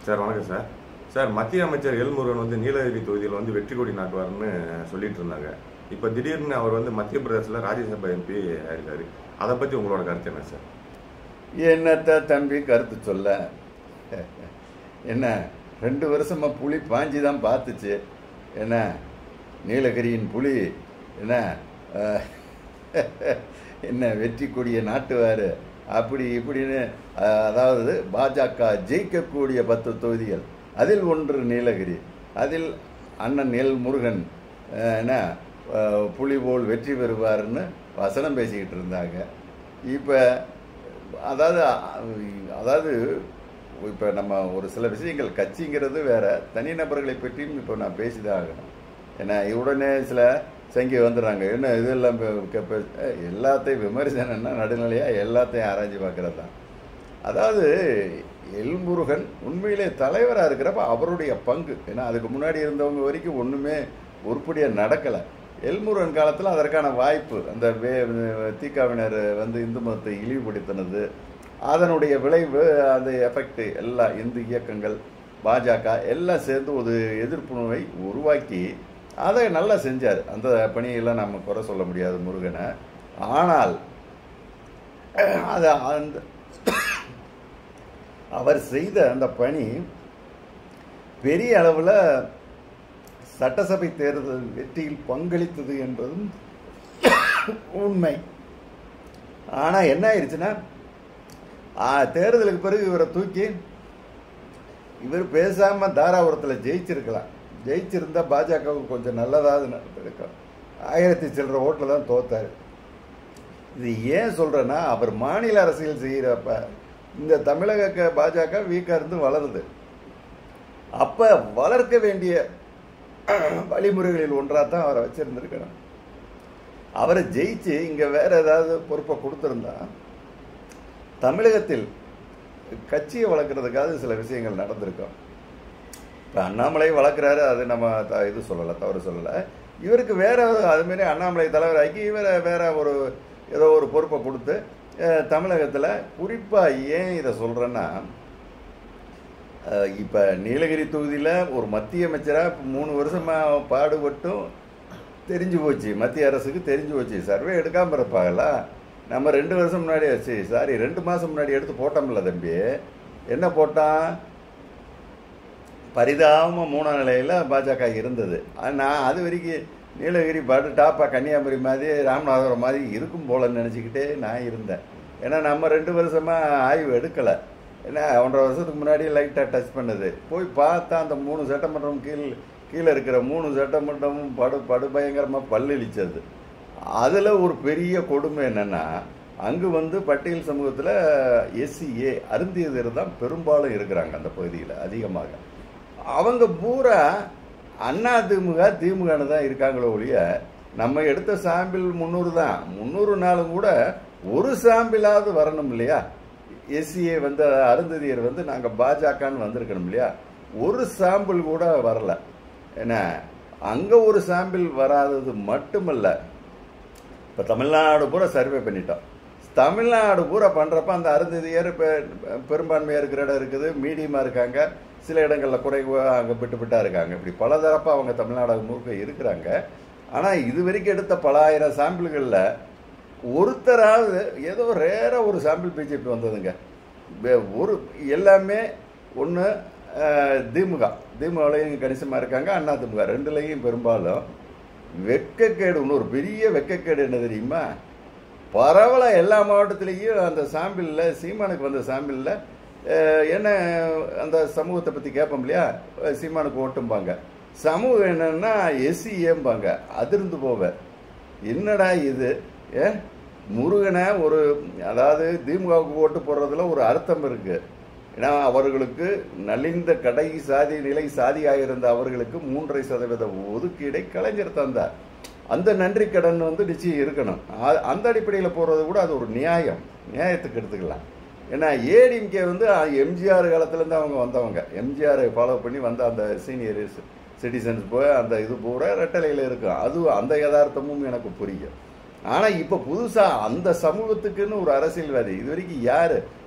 sir வணக்கம் sir sir மத்திய அமைச்சர் எல்முருகன் வந்து நீலகிரி தொகுதியில் வந்து வெற்றி கொடி நாட்டுவார்னு சொல்லிட்டு இருந்தாங்க இப்போ திடீர்னு அவர் வந்து மத்திய பிரதேசத்தில் ராஜ்யசபா எம்பி ஆயிருக்காரு அதை பற்றி உங்களோட கருத்து என்ன சார் என்னத்த தம்பி கருத்து சொல்ல என்ன ரெண்டு வருஷமா புலி பாஞ்சி தான் பார்த்துச்சு என்ன நீலகிரியின் புலி என்ன அஹ், என்ன வெற்றி கொடியை நாட்டுவார் அப்படி இப்படின்னு அஹ், அதாவது பாஜக ஜெயிக்கக்கூடிய பத்து தொகுதிகள் அதில் ஒன்று நீலகிரி அதில் அண்ணன் எல் முருகன் அஹ், என்ன அஹ், புலி போல் வெற்றி பெறுவார்னு வசனம் பேசிக்கிட்டு இருந்தாங்க இப்போ அதாவது அதாவது இப்போ நம்ம ஒரு சில விஷயங்கள் கட்சிங்கிறது வேற தனிநபர்களை பற்றியும் இப்போ நான் பேசிதான் ஆகணும் ஏன்னா உடனே சில சங்கி வந்துடுறாங்க என்ன இதெல்லாம் இப்ப- இப்ப- இப்ப, அஹ், எல்லாத்தையும் விமர்சனம்னா நடுநிலையாக எல்லாத்தையும் ஆராய்ச்சி பார்க்கறது தான் அதாவது எல்முருகன் உண்மையிலே தலைவராக இருக்கிறப்ப அவருடைய பங்கு ஏன்னா அதுக்கு முன்னாடி இருந்தவங்க வரைக்கும் ஒன்றுமே உருப்படியாக நடக்கலை எல்முருகன் காலத்தில் அதற்கான வாய்ப்பு அந்த வே தீக்காவினர் வந்து இந்து மதத்தை இழிவுபடுத்தினது அதனுடைய விளைவு அந்த எஃபெக்ட் எல்லா இந்து இயக்கங்கள் பாஜக எல்லாம் சேர்ந்து ஒரு எதிர்ப்புணர்வை உருவாக்கி அதை நல்லா செஞ்சார் அந்த பணியெல்லாம் நம்ம குறை சொல்ல முடியாது முருகனை ஆனால் அது அந்த அவர் செய்த அந்த பணி பெரிய அளவில் சட்டசபை தேர்தல் வெற்றியில் பங்களித்தது என்பதும் உண்மை ஆனால் என்ன ஆயிடுச்சுன்னா ஆ, தேர்தலுக்கு பிறகு இவரை தூக்கி இவர் பேசாம தாராபுரத்தில் ஜெயிச்சிருக்கலாம் ஜெயிச்சிருந்தா பாஜகவுக்கு கொஞ்சம் நல்லதாவது நடந்திருக்கும் ஆயிரத்தி சில்லற ஓட்டில் தான் தோத்தாரு இது ஏன் சொல்றேன்னா அவர் மாநில அரசியல் செய்கிறப்ப இந்த தமிழக க- பாஜக வீக்கா இருந்து வளருது அப்ப வளர்க்க வேண்டிய வழிமுறைகளில் ஒன்றாக தான் அவரை வச்சிருந்திருக்கணும் அவரை ஜெயிச்சு இங்க வேற ஏதாவது பொறுப்பை கொடுத்திருந்தா தமிழகத்தில் கட்சியை வளர்க்குறதுக்காக சில விஷயங்கள் நடந்திருக்கும் இப்போ அண்ணாமலை வளர்க்குறாரு அது நம்ம த- இது சொல்லலை தவறு சொல்லலை இவருக்கு வேற அதுமாரி அண்ணாமலை தலைவராக்கி இவரை வேற ஒரு ஏதோ ஒரு பொறுப்பை கொடுத்து தமிழகத்தில் குறிப்பாக ஏன் இதை சொல்கிறேன்னா இப்போ நீலகிரி தொகுதியில் ஒரு மத்திய அமைச்சராக மூணு வருஷமாக பாடுபட்டும் தெரிஞ்சு போச்சு மத்திய அரசுக்கு தெரிஞ்சு போச்சு சர்வே எடுக்காமல் இருப்பாங்களா நம்ம ரெண்டு வருஷம் முன்னாடி ஆச்சு சாரி ரெண்டு மாதம் முன்னாடி எடுத்து போட்டோம்ல தம்பி என்ன போட்டான் பரிதாபமாக மூணாம் நிலையில் பாஜக இருந்தது ஆனா, நான் அது வரைக்கும் நீலகிரி படு டாப்பா கன்னியாகுமரி மாதிரி ராமநாதபுரம் மாதிரி இருக்கும் போலன்னு நினச்சிக்கிட்டே நான் இருந்தேன் ஏன்னா நம்ம ரெண்டு வருஷமாக ஆய்வு எடுக்கலை ஏன்னா ஒன்றரை வருஷத்துக்கு முன்னாடி லைட்டாக டச் பண்ணது போய் பார்த்தா அந்த மூணு சட்டமன்றம் கீழ் கீழே இருக்கிற மூணு சட்டமன்றமும் படு படுபயங்கரமாக பல்லளிச்சது அதில் ஒரு பெரிய கொடுமை என்னன்னா அங்கு வந்து பட்டியல் சமூகத்தில் எஸ்சிஏ அருந்தியதர் தான் பெரும்பாலும் இருக்கிறாங்க அந்த பகுதியில் அதிகமாக அவங்க பூரா அண்ணா திமுக திமுகன்னு தான் இருக்காங்களோ ஒழிய நம்ம எடுத்த சாம்பிள் முந்நூறு தான் முந்நூறு நாளும் கூட ஒரு சாம்பிளாவது வரணும் இல்லையா எஸ்சிஏ வந்து அருந்ததியர் வந்து நாங்கள் பாஜகன்னு வந்திருக்கணும் இல்லையா ஒரு சாம்பிள் கூட வரல என்ன அங்கே ஒரு சாம்பிள் வராதது மட்டுமல்ல இப்போ தமிழ்நாடு பூரா சர்வே பண்ணிட்டோம் தமிழ்நாடு பூரா பண்ணுறப்ப அந்த அருந்ததியர் இப்போ பெரும்பான்மையாக இருக்கிற இடம் இருக்குது மீடியமாக இருக்காங்க சில இடங்களில் குறைவாக அங்கே விட்டு விட்டா இருக்காங்க இப்படி பலதரப்பாக அவங்க தமிழ்நாடு முழுக்க இருக்கிறாங்க ஆனால் இது வரைக்கும் எடுத்த பல ஆயிரம் சாம்பிள்களில் ஒருத்தராவது ஏதோ ரேராக ஒரு சாம்பிள் பிஜேபி வந்ததுங்க வே- ஒரு எல்லாமே ஒன்று திமுக திமுகலையும் கணிசமாக இருக்காங்க அண்ணா திமுக ரெண்டுலேயும் பெரும்பாலும் வெட்கக்கேடு இன்னொரு பெரிய வெட்கக்கேடு என்ன தெரியுமா பரவலாக எல்லா மாவட்டத்திலையும் அந்த சாம்பிளில் சீமானுக்கு வந்த சாம்பிளில் என்ன அந்த சமூகத்தை பற்றி கேட்போம் இல்லையா அஹ் சீமானுக்கு ஓட்டும்பாங்க சமூகம் என்னன்னா எஸ்சிஏம்பாங்க அதிர்ந்து போவேன் என்னடா இது ஏ முருகனை ஒரு அதாவது திமுகவுக்கு ஓட்டு போடுறதுல ஒரு அர்த்தம் இருக்கு ஏன்னா அவர்களுக்கு நலிந்த கடை சாதி நிலை சாதியாக இருந்த அவர்களுக்கு மூன்றரை சதவீத ஒதுக்கீடை கலைஞர் தந்தார் அந்த நன்றி கடன் வந்து நிச்சயம் இருக்கணும் அ- அந்த அடிப்படையில் போறது கூட அது ஒரு நியாயம் நியாயத்துக்கு எடுத்துக்கலாம் ஏன்னா ஏடிஎம்கே வந்து எம்ஜிஆர் காலத்துலேருந்து அவங்க வந்தவங்க எம்ஜிஆரை ஃபாலோ பண்ணி வந்த அந்த சீனியர் சிட்டிசன்ஸ் போய் அந்த இது பூரா ரெட்டலையில் இருக்கும் அது அந்த யதார்த்தமும் எனக்கு புரியும் ஆனால் இப்போ புதுசாக அந்த சமூகத்துக்குன்னு ஒரு அரசியல்வாதி இது வரைக்கும் யார்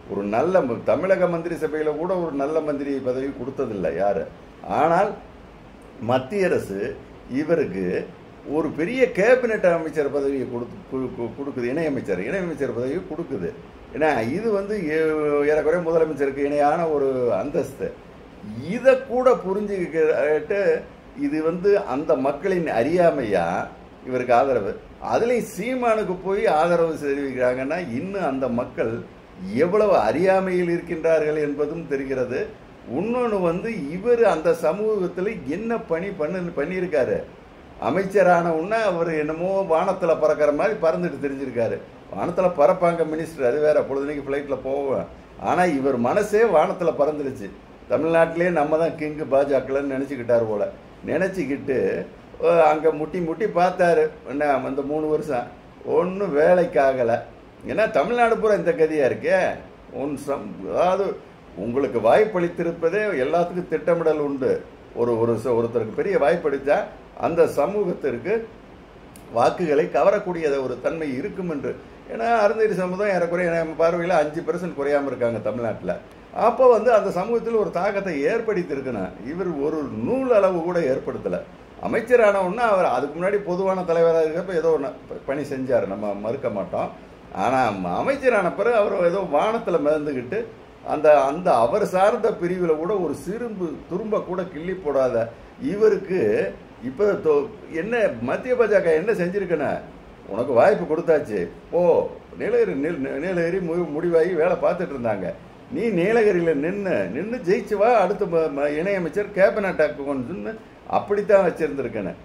ஒரு நல்ல ம- தமிழக மந்திரி சபையில் கூட ஒரு நல்ல மந்திரி பதவி கொடுத்ததில்லை யாரு ஆனால் மத்திய அரசு இவருக்கு ஒரு பெரிய கேபினெட் அமைச்சர் பதவியை கொடுத்து கு- கு- கொடுக்குது இணையமைச்சர் இணையமைச்சர் பதவியை கொடுக்குது ஏன்னா இது வந்து ஏ- ஏறக்குறைய முதலமைச்சருக்கு இணையான ஒரு அந்தஸ்து இதை கூட புரிஞ்சுக்கிட்டு இது வந்து அந்த மக்களின் அறியாமையா இவருக்கு ஆதரவு அதுலேயும் சீமானுக்கு போய் ஆதரவு தெரிவிக்கிறாங்கன்னா இன்னும் அந்த மக்கள் எவ்வளவு அறியாமையில் இருக்கின்றார்கள் என்பதும் தெரிகிறது இன்னொன்று வந்து இவர் அந்த சமூகத்தில் என்ன பணி பண்ணு பண்ணியிருக்காரு அமைச்சரான உடனே அவர் என்னமோ வானத்தில் பறக்கிற மாதிரி பறந்துட்டு தெரிஞ்சிருக்காரு வானத்தில் பறப்பாங்க மினிஸ்டர் அது வேற பொழுதுனைக்கு ஃப்ளைட்டில் போவேன் ஆனால் இவர் மனசே வானத்தில் பறந்துருச்சு தமிழ்நாட்டிலே நம்ம தான் கிங்கு பாஜகலன்னு நினச்சிக்கிட்டார் போல நினச்சிக்கிட்டு அங்கே முட்டி முட்டி பார்த்தாரு என்ன அந்த மூணு வருஷம் ஒன்றும் வேலைக்கு ஆகலை ஏன்னா தமிழ்நாடு பூரா இந்த கதியாக இருக்கே ஒன் சம் அதாவது உங்களுக்கு வாய்ப்பளித்திருப்பதே எல்லாத்துக்கும் திட்டமிடல் உண்டு ஒரு ஒரு ச- ஒருத்தருக்கு பெரிய வாய்ப்பளித்தா அந்த சமூகத்திற்கு வாக்குகளை கவரக்கூடிய ஒரு தன்மை இருக்கும் என்று ஏன்னா அருந்ததி சமுதாயம் ஏறக்குறைய நம்ம பார்வையில் அஞ்சு பெர்சன்ட் குறையாம இருக்காங்க தமிழ்நாட்டில் அப்போ வந்து அந்த சமூகத்தில் ஒரு தாக்கத்தை ஏற்படுத்தியிருக்கணும் இவர் ஒரு நூல் அளவு கூட ஏற்படுத்தலை அமைச்சரான உடனே அவர் அதுக்கு முன்னாடி பொதுவான தலைவராக இருக்கப்ப ஏதோ ஒன்று பணி செஞ்சார் நம்ம மறுக்க மாட்டோம் ஆனால் அமைச்சரான பிறகு அவர் ஏதோ வானத்தில் மிதந்துக்கிட்டு அந்த அந்த அவர் சார்ந்த பிரிவில் கூட ஒரு சிறும்பு துரும்ப கூட கிள்ளி போடாத இவருக்கு இப்போ தொ- என்ன மத்திய பாஜக என்ன செஞ்சிருக்கணும் உனக்கு வாய்ப்பு கொடுத்தாச்சு ஓ நீலகிரி நீல் நீலகிரி மு- முடிவாகி வேலை பார்த்துட்டு இருந்தாங்க நீ நீலகிரியில் நின்று நின்று ஜெயிச்சு வா அடுத்த ம- ம- இணையமைச்சர் கேபினட் அக்கௌண்ட்ஸ்னு அப்படித்தான் வச்சிருந்துருக்கேன்னு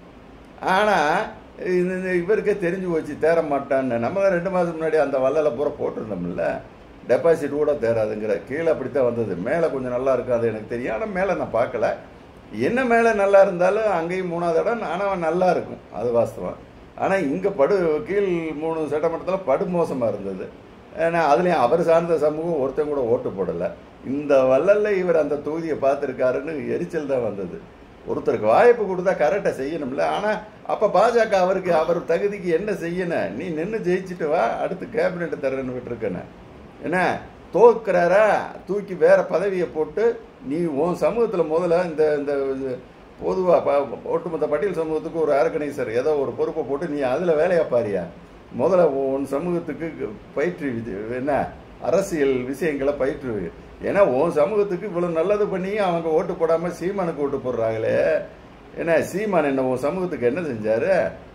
ஆனால் இவருக்கே தெரிஞ்சு போச்சு தேர மாட்டான்னு நம்ம தான் ரெண்டு மாதம் முன்னாடி அந்த வள்ளலை பூரா போட்டிருந்தோம்ல டெபாசிட் கூட தேராதுங்கிற கீழே அப்படித்தான் வந்தது மேலே கொஞ்சம் நல்லா இருக்கும் அது எனக்கு தெரியும் ஆனால் மேலே நான் பார்க்கல என்ன மேலே நல்லா இருந்தாலும் அங்கேயும் மூணாவது இடம் ஆனால் நல்லா இருக்கும் அது வாஸ்தவம் ஆனால் இங்கே படு கீழ் மூணு சட்டமன்றத்தில் படு மோசமாக இருந்தது ஏன்னா அதுலேயும் அவர் சார்ந்த சமூகம் ஒருத்தன் கூட ஓட்டு போடலை இந்த வள்ளல்ல இவர் அந்த தொகுதியை பார்த்துருக்காருன்னு எரிச்சல் தான் வந்தது ஒருத்தருக்கு வாய்ப்பு கொடுத்தா கரெக்டாக செய்யணும்ல ஆனால் அப்போ பாஜக அவருக்கு அவர் தகுதிக்கு என்ன செய்யணும் நீ நின்று ஜெயிச்சுட்டு வா அடுத்து கேபினெட் தரேன்னு விட்டுருக்கேன்னு என்ன தோக்குறாரா தூக்கி வேற பதவியை போட்டு நீ உன் சமூகத்தில் முதல்ல இந்த இந்த பொதுவாக ஒட்டுமொத்த பட்டியல் சமூகத்துக்கு ஒரு ஆர்கனைசர் ஏதோ ஒரு பொறுப்பை போட்டு நீ அதில் வேலையா பாரியா முதல்ல உன் சமூகத்துக்கு பயிற்று என்ன அரசியல் விஷயங்களை பயிற்று ஏன்னா உன் சமூகத்துக்கு இவ்வளோ நல்லது பண்ணி அவங்க ஓட்டு போடாமல் சீமானுக்கு ஓட்டு போடுறாங்களே ஏன்னா சீமான் என்ன உன் சமூகத்துக்கு என்ன செஞ்சாரு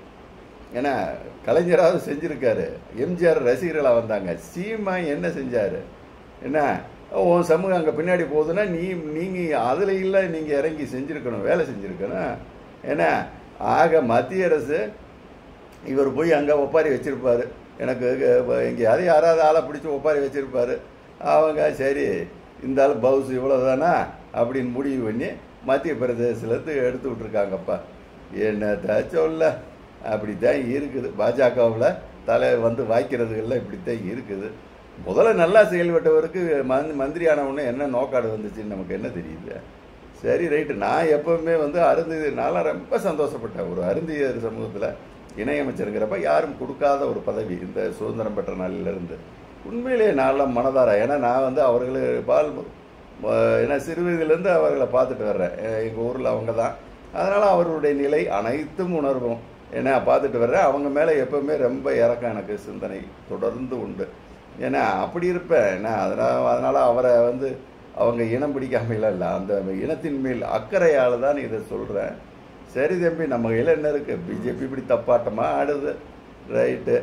ஏன்னா கலைஞராவது செஞ்சிருக்காரு எம்ஜிஆர் ரசிகர்களாக வந்தாங்க சீமா என்ன செஞ்சாரு என்ன உன் சமூகம் அங்கே பின்னாடி போகுதுன்னா நீ நீங்கள் அதில் இல்லை நீங்கள் இறங்கி செஞ்சுருக்கணும் வேலை செஞ்சுருக்கணும் ஏன்னா ஆக மத்திய அரசு இவர் போய் அங்கே ஒப்பாரி வச்சிருப்பாரு எனக்கு எங்கேயாவது யாராவது ஆளை பிடிச்சி ஒப்பாரி வச்சிருப்பாரு அவங்க சரி இந்த ஆள் பவுஸ் இவ்வளோதானா அப்படின்னு முடிவு பண்ணி மத்திய பிரதேசத்துலேருந்து எடுத்து விட்ருக்காங்கப்பா என்னத்த சொல்ல அப்படித்தான் இருக்குது பாஜகவில் தலை வந்து வாய்க்கிறதுகள்லாம் இப்படித்தான் இருக்குது முதல்ல நல்லா செயல்பட்டவருக்கு மந்த் மந்திரி ஆனவுடனே என்ன நோக்காடு வந்துச்சுன்னு நமக்கு என்ன தெரியுது சரி ரைட்டு நான் எப்பவுமே வந்து அருந்ததி நான்லாம் ரொம்ப சந்தோஷப்பட்டேன் ஒரு அருந்தியர் சமூகத்தில் இணையமைச்சருங்கிறப்ப யாரும் கொடுக்காத ஒரு பதவி இந்த சுதந்திரம் பெற்ற நாளிலிருந்து உண்மையிலேயே நான்லாம் மனதார ஏன்னா நான் வந்து அவர்கள் பால் ம- ஏன்னா சிறுவயதிலேருந்து அவர்களை பார்த்துட்டு வர்றேன் எங்கள் ஊரில் அவங்க தான் அதனால் அவர்களுடைய நிலை அனைத்தும் உணர்வோம் ஏன்னா பார்த்துட்டு வர்றேன் அவங்க மேலே எப்பவுமே ரொம்ப இறக்கம் எனக்கு சிந்தனை தொடர்ந்து உண்டு ஏன்னா அப்படி இருப்பேன் ஏன்னா அதனால் அதனால் அவரை வந்து அவங்க இனம் பிடிக்காமலாம் இல்லை அந்த இனத்தின் மேல் அக்கறையால் தான் இதை சொல்கிறேன் சரி தம்பி நம்ம கையில் என்ன இருக்குது பிஜேபி இப்படி தப்பாட்டமாக ஆடுது ரைட்டு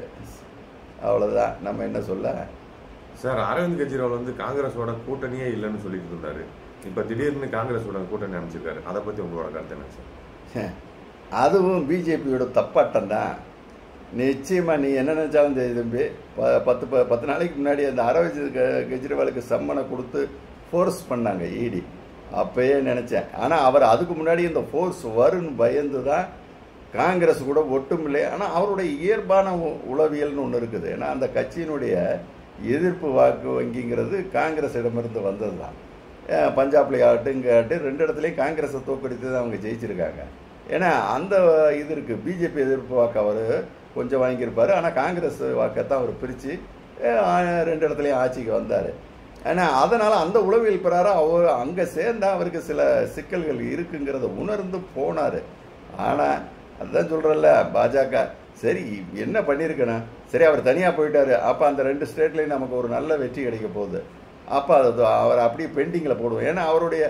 அவ்வளோதான் நம்ம என்ன சொல்ல சார் அரவிந்த் கெஜ்ரிவால் வந்து காங்கிரஸோட கூட்டணியே இல்லைன்னு சொல்லிட்டு இருந்தாரு இப்ப திடீர்னு காங்கிரஸோட கூட்டணி அமைச்சிருக்காரு அதை பத்தி உங்களோட கருத்து என்ன சார் அதுவும் பிஜேபியோட தப்பாட்டம் தான் நிச்சயமா நீ என்ன நினைச்சாலும் சரி தம்பி ப பத்து ப பத்து நாளைக்கு முன்னாடி அந்த அரவிந்த் கெ- கெஜ்ரிவாலுக்கு சம்மனை கொடுத்து ஃபோர்ஸ் பண்ணாங்க இடி அப்பயே நினைச்சேன் ஆனால் அவர் அதுக்கு முன்னாடி இந்த ஃபோர்ஸ் வரும்னு பயந்து தான் காங்கிரஸ் கூட ஒட்டுமில்லை ஆனால் அவருடைய இயல்பான உ- உளவியல்னு ஒன்று இருக்குது ஏன்னா அந்த கட்சியினுடைய எதிர்ப்பு வாக்கு வங்கிங்கிறது காங்கிரஸிடமிருந்து வந்தது தான் பஞ்சாப்ல ஆகட்டும் இங்கே ஆகட்டும் ரெண்டு இடத்துலையும் காங்கிரஸை தோக்கடித்து தான் அவங்க ஜெயிச்சிருக்காங்க ஏன்னா அந்த இது இருக்குது பிஜேபி எதிர்ப்பு வாக்கு அவர் கொஞ்சம் வாங்கியிருப்பார் ஆனால் காங்கிரஸ் வாக்கைத்தான் அவர் பிரித்து ரெண்டு இடத்துலையும் ஆட்சிக்கு வந்தார் ஏன்னா அதனால அந்த உளவியல் பிரகாரம் அவர் அங்க சேர்ந்தா அவருக்கு சில சிக்கல்கள் இருக்குங்கிறத உணர்ந்து போனாரு ஆனா அதான் சொல்றேன்ல பாஜக சரி என்ன பண்ணியிருக்கணும் சரி அவர் தனியா போயிட்டாரு அப்ப அந்த ரெண்டு ஸ்டேட்லயும் நமக்கு ஒரு நல்ல வெற்றி கிடைக்க போகுது அப்ப அது அவர் அப்படியே பெண்டிங்ல போடுவோம் ஏன்னா அவருடைய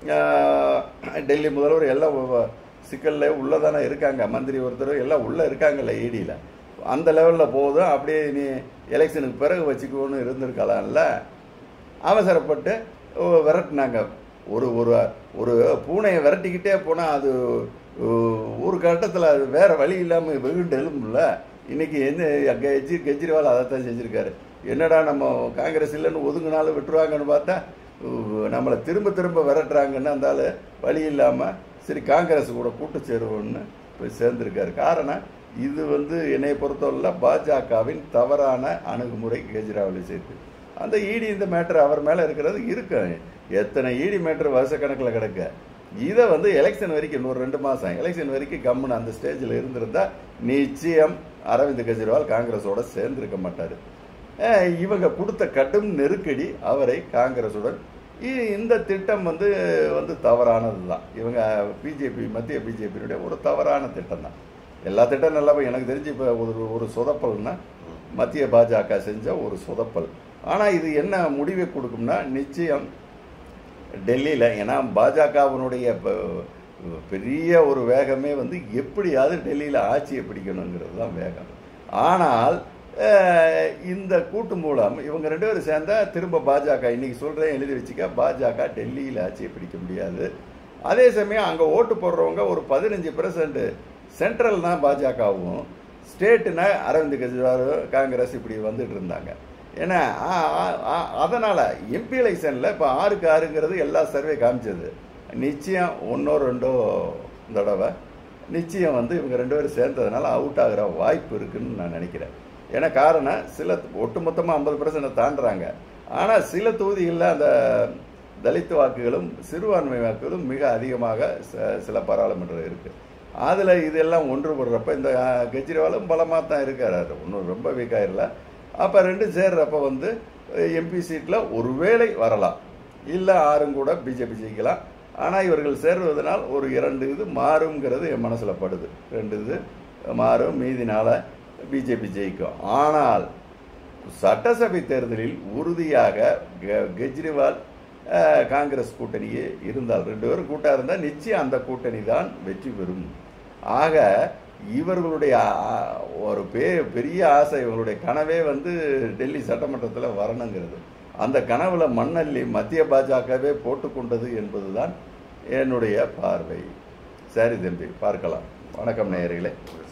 ஆஹ், டெல்லி முதல்வர் எல்லாம் உ- சிக்கல்ல உள்ளதானே இருக்காங்க மந்திரி ஒருத்தர் எல்லாம் உள்ள இருக்காங்கல்ல ஈடியில் அந்த லெவலில் போதும் அப்படியே நீ எலெக்ஷனுக்கு பிறகு வச்சுக்கோன்னு இருந்திருக்கலாம்ல அவசரப்பட்டு ஓ, விரட்டுனாங்க ஒரு ஒரு ஒரு பூனையை விரட்டிக்கிட்டே போனால் அது ஓ, ஒரு கட்டத்தில் அது வேற வழி இல்லாமல் வெகுண்டு எழும்புல இன்னைக்கு என்ன கெஜ்ரி கெஜ்ரிவால் அதைத்தான் செஞ்சிருக்காரு என்னடா நம்ம காங்கிரஸ் இல்லைன்னு ஒதுங்கினாலும் விட்டுருவாங்கன்னு பார்த்தா ஓ, நம்மளை திரும்ப திரும்ப விரட்டுறாங்கன்னு அந்த ஆளு வழி இல்லாமல் சரி காங்கிரஸ் கூட கூட்டு சேருவோன்னு போய் சேர்ந்திருக்காரு காரணம் இது வந்து என்னை பொறுத்தவரையில் பாஜகவின் தவறான அணுகுமுறை கெஜ்ரிவால் விஷயத்து அந்த ஈடி இந்த மேட்டர் அவர் மேலே இருக்கிறது இருக்கு எத்தனை ஈடி மேட்டர் வருஷக்கணக்கில் கிடக்க இதை வந்து எலெக்ஷன் வரைக்கும் இன்னொரு ரெண்டு மாதம் எலெக்ஷன் வரைக்கும் கம்முன்னு அந்த ஸ்டேஜில் இருந்திருந்தா நிச்சயம் அரவிந்த் கெஜ்ரிவால் காங்கிரஸோட சேர்ந்திருக்க மாட்டார் இவங்க கொடுத்த கடும் நெருக்கடி அவரை காங்கிரஸுடன் இ- இந்த திட்டம் வந்து வந்து தவறானது தான் இவங்க பிஜேபி மத்திய பிஜேபியினுடைய ஒரு தவறான திட்டம் தான் எல்லா திட்டம் நல்லா போய் எனக்கு தெரிஞ்சு இப்போ ஒரு ஒரு சொதப்பல்னா மத்திய பாஜக செஞ்ச ஒரு சொதப்பல் ஆனால் இது என்ன முடிவை கொடுக்கும்னா நிச்சயம் டெல்லியில் ஏன்னா பாஜகவினுடைய ப- பெரிய ஒரு வேகமே வந்து எப்படியாவது டெல்லியில் ஆட்சியை பிடிக்கணுங்கிறது தான் வேகம் ஆனால் அஹ், இந்த கூட்டு மூலம் இவங்க ரெண்டு பேரும் சேர்ந்தா திரும்ப பாஜக இன்னைக்கு சொல்றேன் எழுதி வச்சுக்க பாஜக டெல்லியில் ஆட்சியை பிடிக்க முடியாது அதே சமயம் அங்கே ஓட்டு போடுறவங்க ஒரு பதினஞ்சு பெர்சன்ட் சென்ட்ரல் தான் பாஜகவும் ஸ்டேட்டுனா அரவிந்த் கெஜ்ரிவால் காங்கிரஸ் இப்படி வந்துட்டு இருந்தாங்க ஏன்னா ஆ- ஆ- ஆ- அதனால எம்பி எலெக்ஷனில் இப்போ ஆறுக்கு ஆறுங்கிறது எல்லா சர்வே காமிச்சது நிச்சயம் ஒன்றோ ரெண்டோ தடவை நிச்சயம் வந்து இவங்க ரெண்டு பேரும் சேர்ந்ததுனால அவுட் ஆகிற வாய்ப்பு இருக்குன்னு நான் நினைக்கிறேன் ஏன்னா காரணம் சில ஒட்டுமொத்தமாக ஐம்பது பர்சன்ட் தாண்டுறாங்க ஆனால் சில தொகுதிகளில் அந்த தலித் வாக்குகளும் சிறுபான்மை வாக்குகளும் மிக அதிகமாக ச- சில பாராளுமன்றம் இருக்கு அதில் இதெல்லாம் ஒன்றுபடுறப்ப இந்த அஹ், கெஜ்ரிவாலும் பலமாக தான் இருக்காரு ஒன்றும் ரொம்ப வீக்காக இல்லை அப்போ ரெண்டும் சேர்றப்ப வந்து எம்பி சீட்டில் ஒருவேளை வரலாம் இல்லை ஆறும் கூட பிஜேபி ஜெயிக்கலாம் ஆனால் இவர்கள் சேர்வதனால் ஒரு இரண்டு இது மாறுங்கிறது என் மனசில் படுது ரெண்டு இது மாறும் மீதினால பிஜேபி ஜெயிக்கும் ஆனால் சட்டசபை தேர்தலில் உறுதியாக கெ- கெஜ்ரிவால் அஹ், காங்கிரஸ் கூட்டணியே இருந்தால் ரெண்டு பேரும் கூட்டா இருந்தால் நிச்சயம் அந்த கூட்டணி தான் வெற்றி பெறும் ஆக இவர்களுடைய ஆ- ஒரு பெ பெரிய ஆசை இவங்களுடைய கனவே வந்து டெல்லி சட்டமன்றத்தில் வரணுங்கிறது அந்த கனவுல மண்ணள்ளி மத்திய பாஜகவே போட்டுக்கொண்டது என்பதுதான் என்னுடைய பார்வை சரி தம்பி பார்க்கலாம் வணக்கம் நேயர்களே